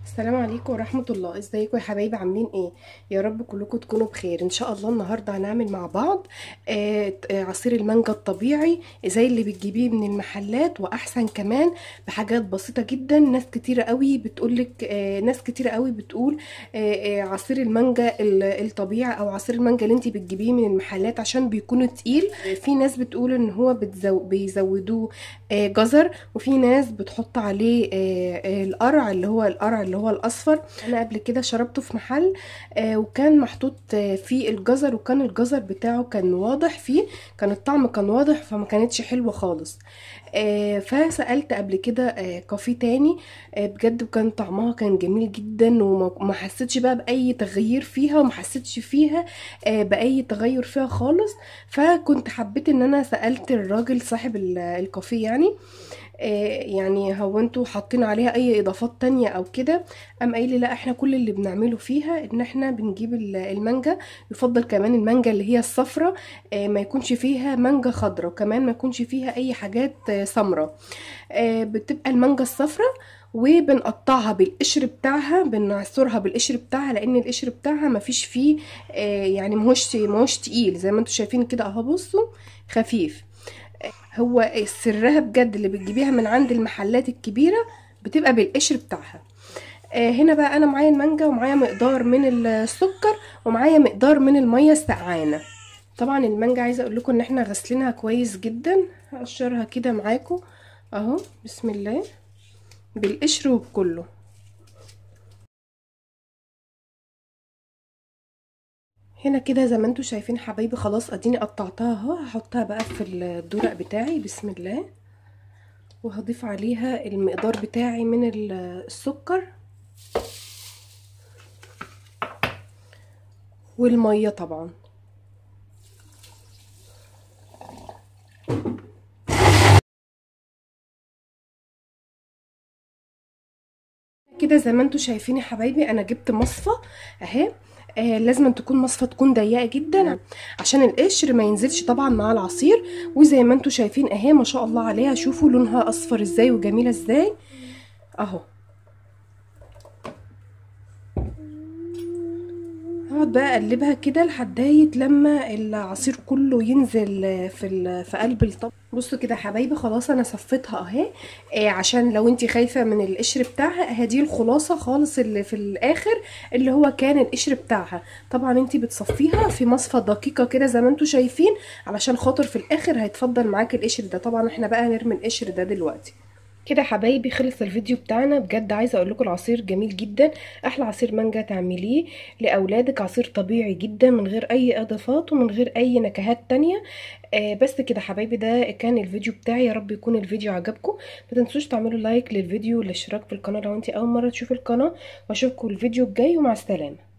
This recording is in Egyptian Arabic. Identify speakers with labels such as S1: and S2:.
S1: السلام عليكم ورحمة الله ازيكم يا حبايبي عاملين ايه يا رب كلكم تكونوا بخير ان شاء الله النهاردة هنعمل مع بعض آه آه، عصير المانجا الطبيعي زي اللي بتجيبيه من المحلات واحسن كمان بحاجات بسيطة جدا ناس كتيرة قوي بتقولك آه ناس كتيرة قوي بتقول آه آه عصير المانجا ال- الطبيعي او عصير المانجا اللي انت بتجيبيه من المحلات عشان بيكون تقيل آه، في ناس بتقول ان هو بتزو بيزودوه آه جزر وفي ناس بتحط عليه آه آه القرع اللي هو القرع اللي هو الاصفر انا قبل كده شربته في محل آه وكان محطوط آه فيه الجزر وكان الجزر بتاعه كان واضح فيه كان الطعم كان واضح فما كانتش حلوة خالص آه فسألت قبل كده آه كافيه تاني آه بجد وكان طعمها كان جميل جدا وما ما حسيتش بقى بأي تغيير فيها وما حسيتش فيها آه بأي تغير فيها خالص فكنت حبيت ان انا سألت الراجل صاحب ال- الكافيه يعني آه، يعني هو انتوا حاطين عليها اي اضافات تانية او كده قام قايل لي لا احنا كل اللي بنعمله فيها ان احنا بنجيب ال- المانجا يفضل كمان المانجا اللي هي الصفرة آه، ما يكونش فيها مانجا خضرة وكمان ما يكونش فيها اي حاجات آه، سمرة آه، بتبقى المانجا الصفرة وبنقطعها بالقشر بتاعها بنعصرها بالقشر بتاعها لان القشر بتاعها ما فيش فيه آه، يعني ماهوش ماهوش تقيل زي ما انتوا شايفين كده اهو بصوا خفيف هو سرها بجد اللي بتجيبيها من عند المحلات الكبيرة بتبقى بالقشر بتاعها آه هنا بقى انا معايا المانجا ومعايا مقدار من السكر ومعايا مقدار من المية السقعانة طبعا المانجا عايزة اقول لكم ان احنا غسلينها كويس جدا هقشرها كده معاكم اهو بسم الله بالقشر وبكله هنا كده زي ما انتوا شايفين حبايبي خلاص اديني قطعتها اهو هحطها بقى في الدورق بتاعي بسم الله وهضيف عليها المقدار بتاعي من ال- السكر والميه طبعا كده زي ما انتوا شايفين يا حبايبي انا جبت مصفى اهي آه لازم تكون مصفى تكون ضيقه جدا عشان القشر ما ينزلش طبعا مع العصير وزي ما انتوا شايفين اهي ما شاء الله عليها شوفوا لونها اصفر ازاي وجميله ازاي اهو هقعد بقى اقلبها كده لحدايه لما العصير كله ينزل في ال- في قلب الطبق بصوا كده يا حبايبي خلاص انا صفيتها اهي آه عشان لو انت خايفه من القشر بتاعها اهي دي الخلاصه خالص اللي في الاخر اللي هو كان القشر بتاعها طبعا انت بتصفيها في مصفى دقيقه كده زي ما انتوا شايفين علشان خاطر في الاخر هيتفضل معاك القشر ده طبعا احنا بقى هنرمي القشر ده دلوقتي كده يا حبايبي خلص الفيديو بتاعنا بجد عايزه اقول لكم العصير جميل جدا احلى عصير مانجا تعمليه لاولادك عصير طبيعي جدا من غير اي اضافات ومن غير اي نكهات تانية آه بس كده حبايبي ده كان الفيديو بتاعي يا رب يكون الفيديو عجبكم ما تنسوش تعملوا لايك للفيديو والاشتراك في القناه لو انت اول مره تشوفوا القناه واشوفكم الفيديو الجاي ومع السلامه